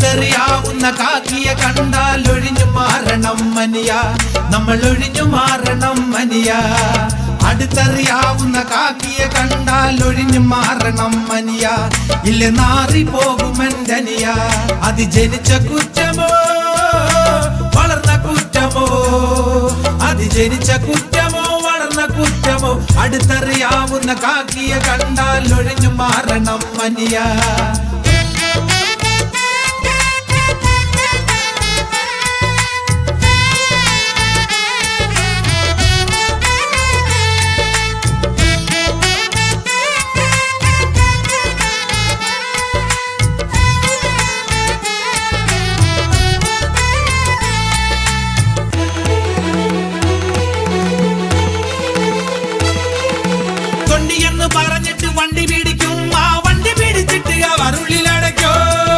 അടുത്തെറിയാവുന്ന കാക്കിയെ കണ്ടാൽ ഒഴിഞ്ഞു മാറണം മനിയ നമ്മൾ ഒഴിഞ്ഞു മാറണം മനിയ അടുത്തറിയാവുന്ന കാക്കിയെ കണ്ടാൽ ഒഴിഞ്ഞു മാറണം മനിയ ഇല്ല നാറി പോകുമെന്തനിയ അത് ജനിച്ച കുറ്റമോ വളർന്ന കുറ്റമോ അത് ജനിച്ച കുറ്റമോ വളർന്ന കുറ്റമോ അടുത്തറിയാവുന്ന കാക്കിയെ കണ്ടാൽ ഒഴിഞ്ഞു മാറണം മനിയ തൊണ്ടിയെന്ന് പറഞ്ഞിട്ട് വണ്ടി പിടിക്കും ആ വണ്ടി പിടിച്ചിട്ട് അവർ ഉള്ളിലടയ്ക്കോ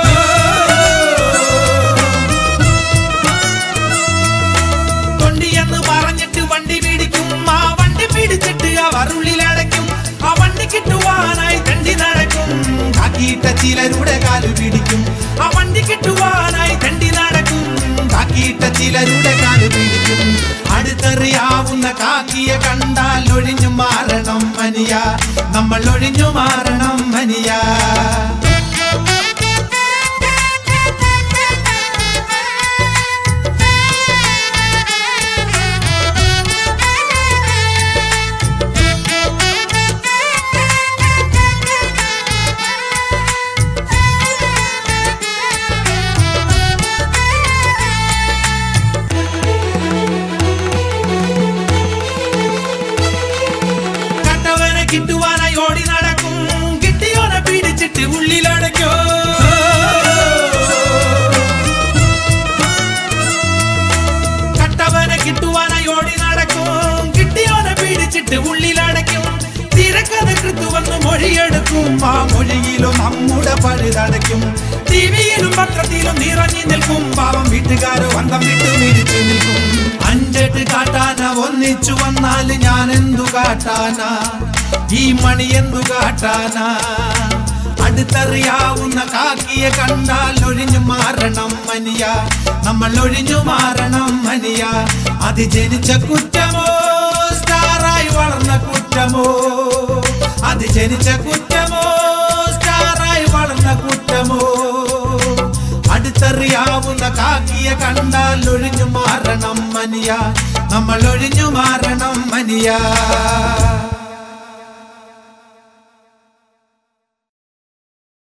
തൊണ്ടിയെന്ന് പറഞ്ഞിട്ട് വണ്ടി പിടിക്കും ആ വണ്ടി പിടിച്ചിട്ട് അവർ ഉള്ളിലടയ്ക്കും ആ വണ്ടി കിട്ടുവാനായി തണ്ടി നടക്കും കാക്കിയിട്ട ചിലരുടെ കാല് പിടിക്കും ആ വണ്ടി കിട്ടുവാനായി തണ്ടി നടക്കും കാക്കിയിട്ട ചിലരുടെ കാല് പിടിക്കും അടുത്തറിയാവുന്ന കാക്കിയെ കണ്ടാൽ ഒഴിഞ്ഞു മാറണം മനിയ നമ്മൾ ഒഴിഞ്ഞു മാറണം മനിയ കട്ടവനെ കിട്ടുവാനായി ഓടി നടക്കും കിട്ടിയോനെ പിടിച്ചിട്ട് ഉള്ളിലടയ്ക്കോ കട്ടവനെ കിട്ടുവാനായി ഓടി നടക്കും കിട്ടിയോനെ പിടിച്ചിട്ട് ഉള്ളിലടയ്ക്കും തിരക്കഥ കൃത്തുവന്ന് മൊഴിയെടുക്കും ആ മൊഴിയിലും നമ്മുടെ പഴുതടയ്ക്കും ടിവിയിലും പത്രത്തിലും നിറഞ്ഞു നിൽക്കും പാവം വീട്ടുകാര് വന്തം വിട്ട് മിടിച്ചു നിൽക്കും അഞ്ചെട്ട് കാട്ടാന ഒന്നിച്ചു വന്നാൽ ഞാൻ എന്തു കാട്ടാന ഈ മണി എന്തു കാട്ടാന അടുത്തറിയാവുന്ന കാക്കിയെ കണ്ടാൽ ഒഴിഞ്ഞു മാറണം മനിയ നമ്മൾ ഒഴിഞ്ഞു മാറണം മനിയ അത് ജനിച്ച കുറ്റമോ സ്റ്റാറായി വളർന്ന കുറ്റമോ അത് ജനിച്ച കുറ്റമോ സ്റ്റാറായി വളർന്ന കുറ്റമോ അടുത്തറിയാവുന്ന കാക്കിയെ കണ്ടാൽ ഒഴിഞ്ഞു മാറണം മനിയ നമ്മൾ ഒഴിഞ്ഞു മാറണം മനിയ